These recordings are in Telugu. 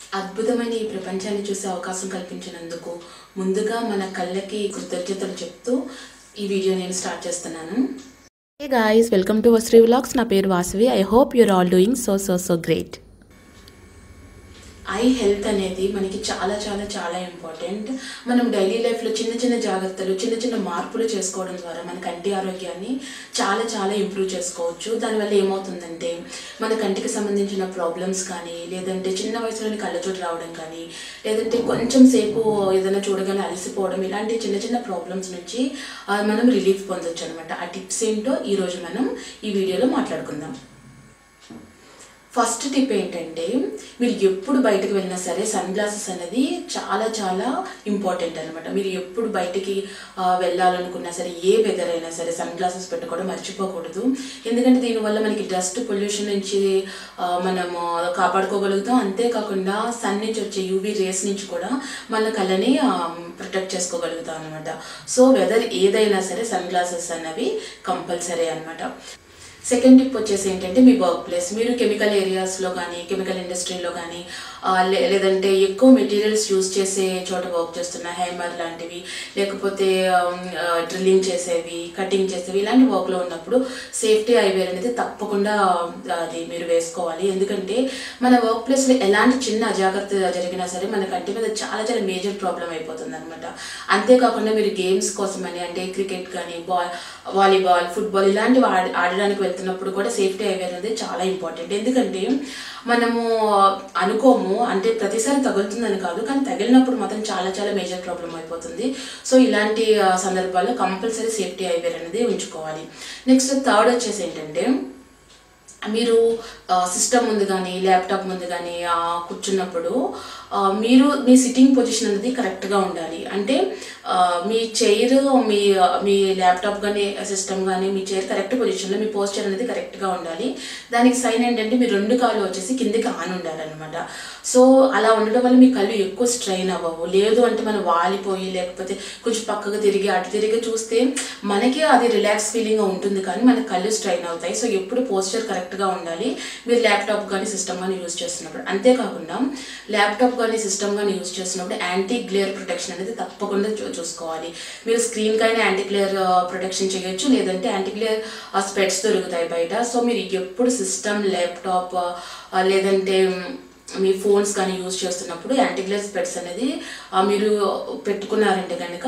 అద్భుతమైన ఈ ప్రపంచాన్ని చూసే అవకాశం కల్పించినందుకు ముందుగా మన కళ్ళకి కృతజ్ఞతలు చెప్తూ ఈ వీడియో నేను స్టార్ట్ చేస్తున్నాను hey guys welcome to Vastri vlogs నా పేరు Vasavi I hope you're all doing so so so great eye health అనేది మనకి చాలా చాలా చాలా ఇంపార్టెంట్ మనం డైలీ లైఫ్లో చిన్న చిన్న జాగ్రత్తలు చిన్న చిన్న మార్పులు చేసుకోవడం ద్వారా మన కంటి ఆరోగ్యాన్ని చాలా చాలా ఇంప్రూవ్ చేసుకోవచ్చు దానివల్ల ఏమవుతుందంటే మన కంటికి సంబంధించిన ప్రాబ్లమ్స్ కానీ లేదంటే చిన్న వయసులోని కళ్ళజోడు రావడం కానీ లేదంటే కొంచెం సేపు ఏదైనా చూడగానే అలసిపోవడం ఇలాంటి చిన్న చిన్న ప్రాబ్లమ్స్ నుంచి ఆ, మనం రిలీఫ్ పొందొచ్చు అనమాట ఆ టిప్స్ ఏంటో ఈరోజు మనం ఈ వీడియోలో మాట్లాడుకుందాం ఫస్ట్ టిప్ ఏంటంటే మీరు ఎప్పుడు బయటకు వెళ్ళినా సరే సన్ గ్లాసెస్ అనేది చాలా చాలా ఇంపార్టెంట్ అనమాట మీరు ఎప్పుడు బయటికి ఆ, వెళ్ళాలనుకున్నా సరే ఏ వెదర్ అయినా సరే సన్ గ్లాసెస్ పెట్టుకోవడం మర్చిపోకూడదు ఎందుకంటే దీనివల్ల మనకి డస్ట్ పొల్యూషన్ నుంచి ఆ, మనము కాపాడుకోగలుగుతాం అంతేకాకుండా సన్ నుంచి వచ్చే యూవీ రేస్ నుంచి కూడా మన కళ్ళని ప్రొటెక్ట్ చేసుకోగలుగుతాం అనమాట సో వెదర్ ఏదైనా సరే సన్ గ్లాసెస్ అన్నవి కంపల్సరీ అనమాట సెకండ్ టిప్ వచ్చేసి ఏంటంటే మీ వర్క్ ప్లేస్ మీరు కెమికల్ ఏరియాస్లో కానీ కెమికల్ ఇండస్ట్రీలో కానీ ఆ, లే- లేదంటే ఎక్కువ మెటీరియల్స్ యూజ్ చేసే చోట వర్క్ చేస్తున్న హైమర్ లాంటివి లేకపోతే డ్రిల్లింగ్ చేసేవి కటింగ్ చేసేవి ఇలాంటి వర్క్లో ఉన్నప్పుడు సేఫ్టీ ఐవేర్ అనేది తప్పకుండా ఆ, అది మీరు వేసుకోవాలి ఎందుకంటే మన వర్క్ ప్లేస్లో ఎలాంటి చిన్న అజాగ్రత్త జరిగినా సరే మన కంటి మీద చాలా చాలా మేజర్ ప్రాబ్లం అయిపోతుంది అనమాట అంతేకాకుండా మీరు గేమ్స్ కోసమని అంటే క్రికెట్ కానీ బాల్ వాలీబాల్ ఫుట్బాల్ ఇలాంటివి ఆడ ఆడడానికి వెళ్తున్నప్పుడు కూడా సేఫ్టీ అవేర్ అనేది చాలా ఇంపార్టెంట్ ఎందుకంటే మనము అనుకోము అంటే ప్రతిసారి తగులుతుందని కాదు కానీ తగిలినప్పుడు మాత్రం చాలా చాలా మేజర్ ప్రాబ్లం అయిపోతుంది సో ఇలాంటి ఆ, సందర్భాల్లో కంపల్సరీ సేఫ్టీ అవేర్ అనేది ఉంచుకోవాలి నెక్స్ట్ థర్డ్ వచ్చేసి ఏంటంటే మీరు సిస్టమ్ ముందు కానీ ల్యాప్టాప్ ముందు కానీ కూర్చున్నప్పుడు ఆ, మీరు మీ సిట్టింగ్ పొజిషన్ అనేది కరెక్ట్గా ఉండాలి అంటే ఆ, మీ చైర్ మీ మీ ల్యాప్టాప్ కానీ సిస్టమ్ కానీ మీ చైర్ కరెక్ట్ పొజిషన్లో మీ పోస్చర్ అనేది కరెక్ట్గా ఉండాలి దానికి సైన్ ఏంటంటే మీ రెండు కాళ్ళు వచ్చేసి కిందికి ఆన్ ఉండాలన్నమాట సో అలా ఉండడం వల్ల మీ కళ్ళు ఎక్కువ స్ట్రెయిన్ అవ్వవు లేదు అంటే మనం వాలిపోయి లేకపోతే కొంచెం పక్కకు తిరిగి అటు తిరిగి చూస్తే మనకే అది రిలాక్స్ ఫీలింగ్ ఉంటుంది కానీ మన కళ్ళు స్ట్రెయిన్ అవుతాయి సో ఎప్పుడు పోస్చర్ కరెక్ట్గా ఉండాలి మీరు ల్యాప్టాప్ కానీ సిస్టమ్ కానీ యూజ్ చేస్తున్నప్పుడు అంతేకాకుండా ల్యాప్టాప్ కానీ సిస్టమ్ కానీ యూజ్ చేస్తున్నప్పుడు యాంటీ గ్లేర్ ప్రొటెక్షన్ అనేది తప్పకుండా చూ- చూసుకోవాలి మీరు స్క్రీన్ కైనా యాంటీ గ్లేర్ ప్రొటెక్షన్ చేయొచ్చు లేదంటే యాంటీ గ్లేర్ స్పెట్స్ దొరుకుతాయి బయట సో మీరు ఎప్పుడు సిస్టమ్ ల్యాప్టాప్ లేదంటే మ్, మీ ఫోన్స్ కానీ యూజ్ చేస్తున్నప్పుడు యాంటీగ్లేర్ స్పెట్స్ అనేది ఆ, మీరు పెట్టుకున్నారంటే కనుక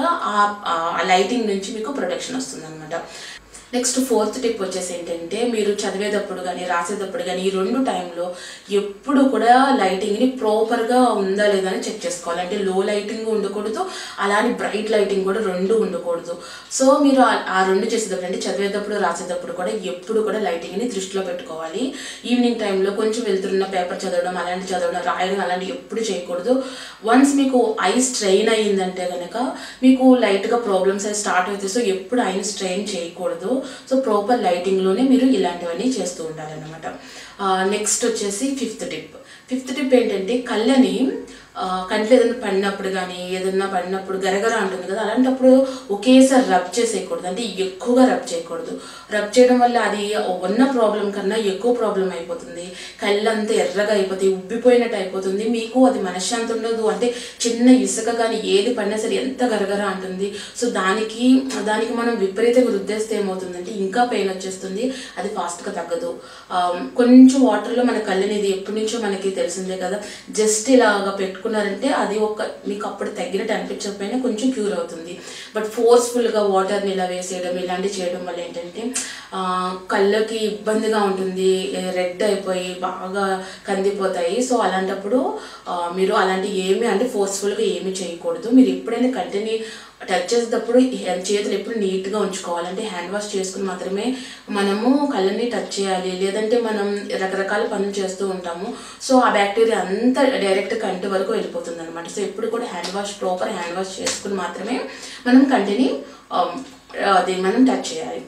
ఆ లైటింగ్ నుంచి మీకు ప్రొటెక్షన్ వస్తుంది అనమాట నెక్స్ట్ ఫోర్త్ టిప్ వచ్చేసి ఏంటంటే మీరు చదివేటప్పుడు కానీ రాసేటప్పుడు కానీ ఈ రెండు టైంలో ఎప్పుడు కూడా లైటింగ్ని ప్రాపర్గా ఉందా లేదా అని చెక్ చేసుకోవాలి అంటే లో లైటింగ్ ఉండకూడదు అలానే బ్రైట్ లైటింగ్ కూడా రెండు ఉండకూడదు సో మీరు ఆ- ఆ రెండు చేసేటప్పుడు అంటే చదివేటప్పుడు రాసేటప్పుడు కూడా ఎప్పుడు కూడా లైటింగ్ని దృష్టిలో పెట్టుకోవాలి ఈవినింగ్ టైంలో కొంచెం వెళ్తున్న పేపర్ చదవడం అలాంటి చదవడం రాయడం అలాంటివి ఎప్పుడు చేయకూడదు వన్స్ మీకు ఐ స్ట్రెయిన్ అయ్యిందంటే కనుక మీకు లైట్గా ప్రాబ్లమ్స్ అవి స్టార్ట్ అవుతాయి సో ఎప్పుడు ఐని స్ట్రెయిన్ చేయకూడదు సో ప్రాపర్ లైటింగ్లోనే మీరు ఇలాంటివన్నీ చేస్తూ ఉండాలన్నమాట నెక్స్ట్ వచ్చేసి ఫిఫ్త్ టిప్ ఫిఫ్త్ టిప్ ఏంటంటే కళ్ళని ఆ, కంట్లో ఏదైనా పడినప్పుడు కానీ ఏదైనా పడినప్పుడు గరగర అంటుంది కదా అలాంటప్పుడు ఒకేసారి రబ్ చేసేయకూడదు అంటే ఎక్కువగా రబ్ చేయకూడదు రబ్ చేయడం వల్ల అది ఉన్న ప్రాబ్లం కన్నా ఎక్కువ ప్రాబ్లం అయిపోతుంది కళ్ళంతా ఎర్రగా అయిపోతాయి ఉబ్బిపోయినట్టు అయిపోతుంది మీకు అది మనశ్శాంతి ఉండదు అంటే చిన్న ఇసుక కానీ ఏది పడినా సరే ఎంత గరగర అంటుంది సో దానికి దానికి మనం విపరీతంగా రుద్దేస్తే ఏమవుతుందంటే ఇంకా పెయిన్ వచ్చేస్తుంది అది ఫాస్ట్గా తగ్గదు ఆ, కొంచెం వాటర్లో మన కళ్ళని ఇది ఎప్పటి నుంచో మనకి తెలిసిందే కదా జస్ట్ ఇలాగా పెట్టుకున్నారంటే అది ఒక మీకు అప్పుడు తగ్గినట్టు అనిపించకపోయినా కొంచెం క్యూర్ అవుతుంది బట్ ఫోర్స్ఫుల్గా వాటర్ని ఇలా వేసేయడం ఇలాంటివి చేయడం వల్ల ఏంటంటే ఆ, కళ్ళకి ఇబ్బందిగా ఉంటుంది రెడ్ అయిపోయి బాగా కందిపోతాయి సో అలాంటప్పుడు ఆ, మీరు అలాంటి ఏమీ అంటే ఫోర్స్ఫుల్గా ఏమీ చేయకూడదు మీరు ఎప్పుడైనా కంటిని టచ్ చేసేటప్పుడు హే- చేతులు ఎప్పుడు నీట్గా ఉంచుకోవాలి అంటే హ్యాండ్ వాష్ చేసుకుని మాత్రమే మనము కళ్ళని టచ్ చేయాలి లేదంటే మనం రకరకాల పనులు చేస్తూ ఉంటాము సో ఆ బ్యాక్టీరియా అంతా డైరెక్ట్ కంటి వరకు వెళ్ళిపోతుంది అనమాట సో ఎప్పుడు కూడా hand wash proper hand wash చేసుకుని మాత్రమే మనం కంటిని ఆమ్, అది మనం టచ్ చేయాలి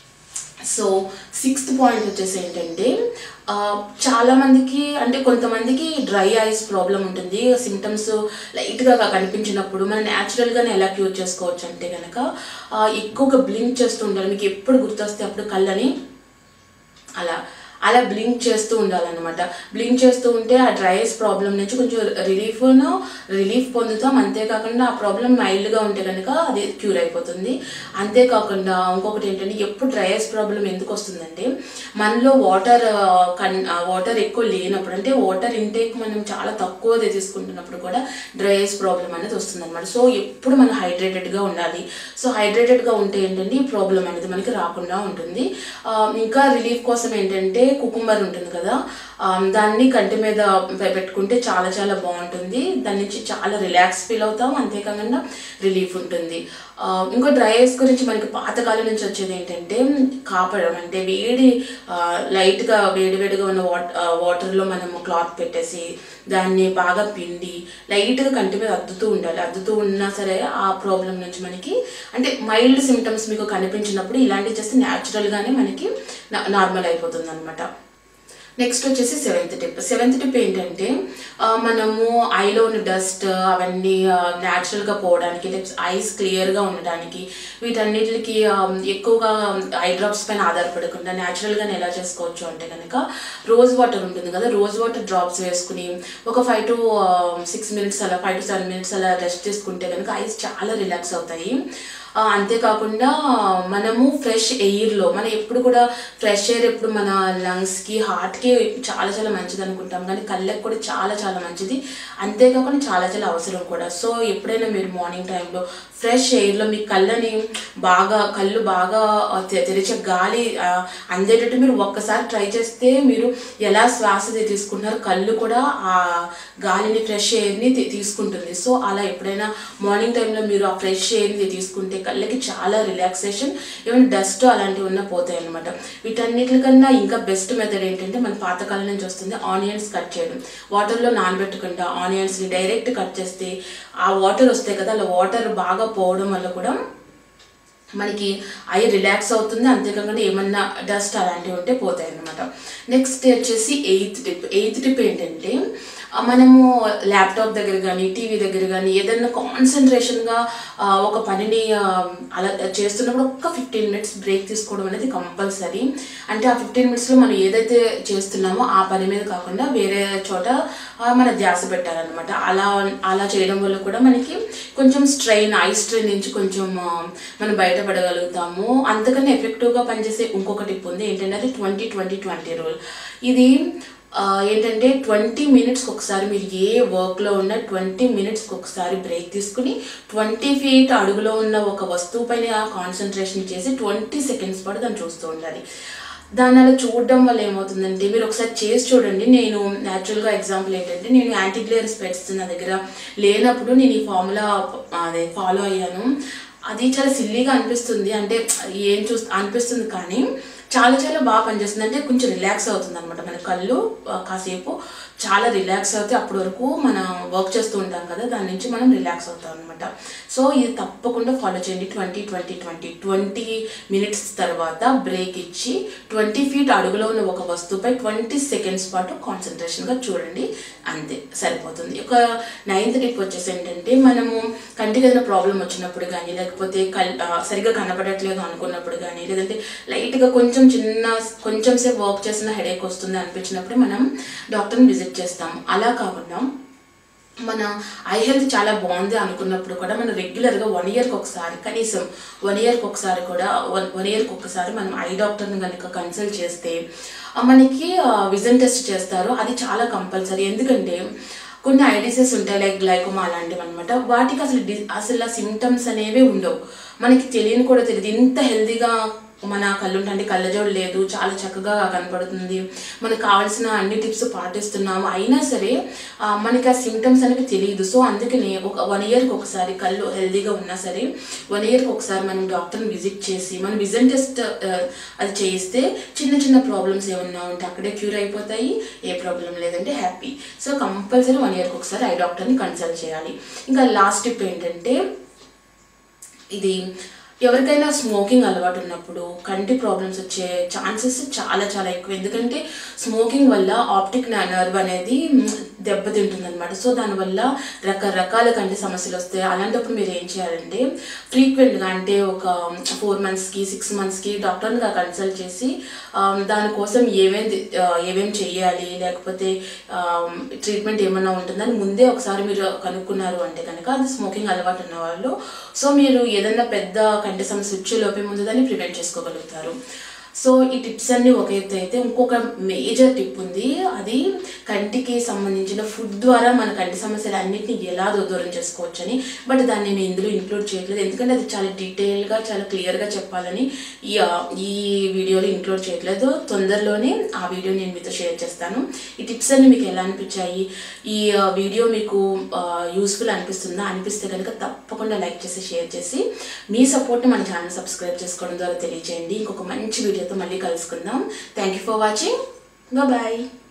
సో సిక్స్త్ పాయింట్ వచ్చేసి ఏంటంటే ఆ, చాలా మందికి అంటే కొంతమందికి డ్రై ఐస్ ప్రాబ్లం ఉంటుంది సిమ్టమ్స్ లైట్గా కనిపించినప్పుడు మనం న్యాచురల్గానే ఎలా క్యూర్ చేసుకోవచ్చు అంటే కనుక ఎక్కువగా బ్లింక్ చేస్తూ ఉండాలి మీకు ఎప్పుడు గుర్తొస్తే అప్పుడు కళ్ళని అలా అలా బ్లింక్ చేస్తూ ఉండాలన్నమాట బ్లింక్ చేస్తూ ఉంటే ఆ డ్రై ఐస్ ప్రాబ్లం నుంచి కొంచెం రిలీఫ్ను రిలీఫ్ పొందుతాం అంతేకాకుండా ఆ ప్రాబ్లం మైల్డ్గా ఉంటే కనుక అది క్యూర్ అయిపోతుంది అంతేకాకుండా ఇంకొకటి ఏంటంటే ఎప్పుడు డ్రై ఐస్ ప్రాబ్లం ఎందుకు వస్తుందంటే మనలో వాటర్ కన్ వాటర్ ఎక్కువ లేనప్పుడు అంటే వాటర్ ఇంటేక్ మనం చాలా తక్కువ తీసుకుంటున్నప్పుడు కూడా డ్రై ఐస్ ప్రాబ్లం అనేది వస్తుంది అనమాట సో ఎప్పుడు మనం హైడ్రేటెడ్గా ఉండాలి సో హైడ్రేటెడ్గా ఉంటే ఏంటంటే ఈ ప్రాబ్లం అనేది మనకి రాకుండా ఉంటుంది ఆ, ఇంకా రిలీఫ్ కోసం ఏంటంటే కుకుంబర్ ఉంటుంది కదా ఆ, దాన్ని కంటి మీద పె- పెట్టుకుంటే చాలా చాలా బాగుంటుంది దాని నుంచి చాలా రిలాక్స్ ఫీల్ అవుతాం అంతేకాకుండా రిలీఫ్ ఉంటుంది ఆ, ఇంకో డ్రై ఐస్ గురించి మనకి పాతకాలం నుంచి వచ్చేది ఏంటంటే కాపడం అంటే వేడి ఆ, లైట్గా వేడి వేడిగా ఉన్న వాట్ ఆ, వాటర్లో మనము క్లాత్ పెట్టేసి దాన్ని బాగా పిండి లైట్గా కంటి మీద అద్దుతూ ఉండాలి అద్దుతూ ఉన్నా సరే ఆ ప్రాబ్లం నుంచి మనకి అంటే మైల్డ్ సిమ్టమ్స్ మీకు కనిపించినప్పుడు ఇలాంటివి చేస్తే న్యాచురల్గానే మనకి నార్మల్ అయిపోతుంది అనమాట నెక్స్ట్ వచ్చేసి సెవెంత్ టిప్ సెవెంత్ టిప్ ఏంటంటే ఆ, మనము ఐలో ఉన్న డస్ట్ అవన్నీ న్యాచురల్గా పోవడానికి లేకపోతే ఐస్ క్లియర్గా ఉండడానికి వీటన్నిటికి ఆ, ఎక్కువగా ఐ డ్రాప్స్ పైన ఆధారపడకుండా న్యాచురల్గానే ఎలా చేసుకోవచ్చు అంటే కనుక రోజ్ వాటర్ ఉంటుంది కదా రోజ్ వాటర్ డ్రాప్స్ వేసుకుని ఒక ఫైవ్ టు సిక్స్ మినిట్స్ అలా ఫైవ్ టు సెవెన్ మినిట్స్ అలా రెస్ట్ తీసుకుంటే కనుక ఐస్ చాలా రిలాక్స్ అవుతాయి ఆ, అంతేకాకుండా మనము ఫ్రెష్ ఎయిర్లో మనం ఎప్పుడు కూడా ఫ్రెష్ ఎయిర్ ఎప్పుడు మన లంగ్స్కి హార్ట్కి చాలా చాలా మంచిది అనుకుంటాం కానీ కళ్ళకి కూడా చాలా చాలా మంచిది అంతేకాకుండా చాలా చాలా అవసరం కూడా సో ఎప్పుడైనా మీరు మార్నింగ్ టైంలో ఫ్రెష్ ఎయిర్లో మీ కళ్ళని బాగా కళ్ళు బాగా ఆ, తె- తెరిచే గాలి ఆ, అందేటట్టు మీరు ఒక్కసారి ట్రై చేస్తే మీరు ఎలా శ్వాస తీ- తీసుకుంటున్నారో కళ్ళు కూడా ఆ గాలిని ఫ్రెష్ ఎయిర్ని తీ- తీసుకుంటుంది సో అలా ఎప్పుడైనా మార్నింగ్ టైంలో మీరు ఆ ఫ్రెష్ ఎయిర్ని తీసుకుంటే కళ్ళకి చాలా రిలాక్సేషన్ ఈవెన్ డస్ట్ అలాంటివి ఉన్న పోతాయి అనమాట వీటన్నిటికన్నా ఇంకా బెస్ట్ మెథడ్ ఏంటంటే మన పాతకాలం నుంచి వస్తుంది ఆనియన్స్ కట్ చేయడం వాటర్లో నానబెట్టకుండా ఆనియన్స్ని డైరెక్ట్ కట్ చేస్తే ఆ వాటర్ వస్తాయి కదా అలా వాటర్ బాగా పోవడం వల్ల కూడా మనకి ఐ రిలాక్స్ అవుతుంది అంతేకాకుండా ఏమన్నా డస్ట్ అలాంటివి ఉంటే పోతాయి అన్నమాట నెక్స్ట్ వచ్చేసి ఎయిత్ టిప్ ఎయిత్ టిప్ ఏంటంటే ఆ, మనము ల్యాప్టాప్ దగ్గర కానీ టీవీ దగ్గర కానీ ఏదైనా కాన్సన్ట్రేషన్గా ఒక పనిని ఆ, అలా చేస్తున్నప్పుడు ఒక్క ఫిఫ్టీన్ మినిట్స్ బ్రేక్ తీసుకోవడం అనేది కంపల్సరీ అంటే ఆ ఫిఫ్టీన్ మినిట్స్లో మనం ఏదైతే చేస్తున్నామో ఆ పని మీద కాకుండా వేరే చోట ఆ, మన ధ్యాస పెట్టాలన్నమాట అలా అలా చేయడం వల్ల కూడా మనకి కొంచెం స్ట్రెయిన్ ఐ స్ట్రెయిన్ నుంచి కొంచెం ఆ, మనం బయటపడగలుగుతాము అంతకన్నా ఎఫెక్టివ్గా పనిచేసే ఇంకొక టిప్ ఉంది ఏంటంటే అది ట్వంటీ ట్వంటీ ట్వంటీ రూల్ ఇది ఆ, ఏంటంటే ట్వంటీ మినిట్స్కి ఒకసారి మీరు ఏ వర్క్లో ఉన్న ట్వంటీ మినిట్స్కి ఒకసారి బ్రేక్ తీసుకుని ట్వంటీ ఫీట్ అడుగులో ఉన్న ఒక వస్తువు పైన కాన్సన్ట్రేషన్ చేసి ట్వంటీ సెకండ్స్ పాటు దాన్ని చూస్తూ ఉండాలి దాన్ని అలా చూడడం వల్ల ఏమవుతుందంటే మీరు ఒకసారి చేసి చూడండి నేను న్యాచురల్గా ఎగ్జాంపుల్ ఏంటంటే నేను యాంటీగ్లేర్ స్పెట్స్ నా దగ్గర లేనప్పుడు నేను ఈ ఫార్ములా అదే ఫాలో అయ్యాను అది చాలా సిల్లీగా అనిపిస్తుంది అంటే ఏం చూస్ అనిపిస్తుంది కానీ చాలా చాలా బాగా పనిచేస్తుంది అంటే కొంచెం రిలాక్స్ అవుతుంది అనమాట మన కళ్ళు ఆ, కాసేపు చాలా రిలాక్స్ అవుతే అప్పటి వరకు మనం వర్క్ చేస్తూ ఉంటాం కదా దాని నుంచి మనం రిలాక్స్ అవుతాం అనమాట సో ఇది తప్పకుండా ఫాలో చేయండి twenty twenty twenty twenty minutes తర్వాత బ్రేక్ ఇచ్చి ట్వంటీ ఫీట్ అడుగులో ఉన్న ఒక వస్తువుపై ట్వంటీ సెకండ్స్ పాటు కాన్సన్ట్రేషన్గా చూడండి అంతే సరిపోతుంది ఒక నైన్త్ టిప్ వచ్చేసి ఏంటంటే మనము కంటికి ఏదైనా ప్రాబ్లం వచ్చినప్పుడు కానీ లేకపోతే కల్ ఆ, సరిగ్గా కనపడట్లేదు అనుకున్నప్పుడు కానీ లేదంటే లైట్గా కొంచెం చిన్న కొంచెం సేపు వర్క్ చేసిన హెడేక్ వస్తుంది అనిపించినప్పుడు మనం డాక్టర్ని విజిట్ చేస్తాం అలా కాకుండా మన ఐ హెల్త్ చాలా బాగుంది అనుకున్నప్పుడు కూడా మనం రెగ్యులర్గా వన్ ఇయర్కి ఒకసారి కనీసం వన్ ఇయర్కి ఒకసారి కూడా వన్ వన్ ఇయర్కి ఒకసారి మనం ఐ డాక్టర్ని కనుక కన్సల్ట్ చేస్తే ఆ, మనకి విజన్ టెస్ట్ చేస్తారు అది చాలా కంపల్సరీ ఎందుకంటే కొన్ని ఐడిసెస్ ఉంటాయి లైక్ గ్లైకోమా అలాంటివి అనమాట వాటికి అసలు డి అసలు ఆ సిమ్టమ్స్ అనేవి ఉండవు మనకి తెలియని కూడా తెలియదు ఇంత హెల్తీగా మన కళ్ళు అంటే కళ్ళజోడు లేదు చాలా చక్కగా కనపడుతుంది మనకు కావాల్సిన అన్ని టిప్స్ పాటిస్తున్నాము అయినా సరే ఆ, మనకి ఆ సిమ్టమ్స్ అనేవి తెలియదు సో అందుకని ఒక వన్ ఇయర్కి ఒకసారి కళ్ళు హెల్తీగా ఉన్నా సరే వన్ ఇయర్కి ఒకసారి మనం డాక్టర్ని విజిట్ చేసి మనం విజన్ టెస్ట్ అది చేయిస్తే చిన్న చిన్న ప్రాబ్లమ్స్ ఏమన్నా ఉంటే అక్కడే క్యూర్ అయిపోతాయి ఏ ప్రాబ్లం లేదంటే హ్యాపీ సో కంపల్సరీ వన్ ఇయర్కి ఒకసారి ఐ డాక్టర్ని కన్సల్ట్ చేయాలి ఇంకా లాస్ట్ టిప్ ఏంటంటే ఇది ఎవరికైనా స్మోకింగ్ అలవాటు ఉన్నప్పుడు కంటి ప్రాబ్లమ్స్ వచ్చే ఛాన్సెస్ చాలా చాలా ఎక్కువ ఎందుకంటే స్మోకింగ్ వల్ల ఆప్టిక్ నర్వ్ అనేది దెబ్బతింటుంది అనమాట సో దానివల్ల రకరకాల కంటి సమస్యలు వస్తాయి అలాంటప్పుడు మీరు ఏం చేయాలంటే ఫ్రీక్వెంట్గా అంటే ఒక ఫోర్ మంత్స్కి సిక్స్ మంత్స్కి డాక్టర్ని కన్సల్ట్ చేసి ఆ, దానికోసం ఏమేం ఏమేం చెయ్యాలి లేకపోతే ట్రీట్మెంట్ ఏమన్నా ఉంటుందని ముందే ఒకసారి మీరు కనుక్కున్నారు అంటే కనుక అది స్మోకింగ్ అలవాటు ఉన్న వాళ్ళు సో మీరు ఏదైనా పెద్ద కంటి సమస్య వచ్చే లోపే ముందు దాన్ని ప్రివెంట్ చేసుకోగలుగుతారు సో ఈ టిప్స్ అన్ని ఒక ఎత్తు అయితే ఇంకొక మేజర్ టిప్ ఉంది అది కంటికి సంబంధించిన ఫుడ్ ద్వారా మన కంటి సమస్యలు అన్నింటినీ ఎలా దూ- దూరం చేసుకోవచ్చని బట్ దాన్ని నేను ఇందులో ఇంక్లూడ్ చేయట్లేదు ఎందుకంటే అది చాలా డీటెయిల్గా చాలా క్లియర్గా చెప్పాలని ఈ ఆ, ఈ వీడియోలో ఇంక్లూడ్ చేయట్లేదు తొందరలోనే ఆ వీడియో నేను మీతో షేర్ చేస్తాను ఈ టిప్స్ అన్ని మీకు ఎలా అనిపించాయి ఈ ఆ, వీడియో మీకు యూస్ఫుల్ అనిపిస్తుందా అనిపిస్తే కనుక తప్పకుండా లైక్ చేసి షేర్ చేసి మీ సపోర్ట్ని మన ఛానల్ సబ్స్క్రైబ్ చేసుకోవడం ద్వారా తెలియజేయండి ఇంకొక మంచి వీడియోతో మళ్ళీ కలుసుకుందాం thank you for watching bye